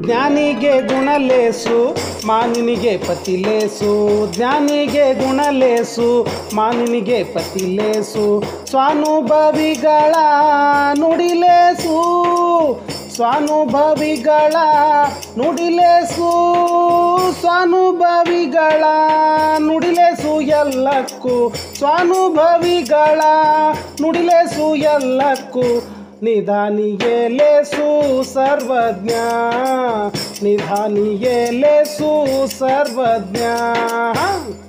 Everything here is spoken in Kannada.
ಜ್ಞಾನಿಗೆ ಗುಣಲೇಸು ಮಾನಿನಿಗೆ ಪತಿಲೇಸು ಜ್ಞಾನಿಗೆ ಗುಣಲೇಸು ಮಾನಿನಿಗೆ ಪತಿಲೇಸು ಸ್ವಾನುಭವಿಗಳ ನುಡಿಲೇಸು ಸ್ವಾನುಭವಿಗಳ ನುಡಿಲೇಸು ಸ್ವಾನುಭವಿಗಳ ನುಡಿಲೇಸು ಎಲ್ಲಕ್ಕೂ ಸ್ವಾನುಭವಿಗಳ ನುಡಿಲೇಸು ಎಲ್ಲಕ್ಕೂ ನಿಧಾನಿಗೆ ಲೇಸು ಸರ್ವಜ್ಞ ನಿಧಾನಿಗೆ ಲೇಸು ಸರ್ವಜ್ಞ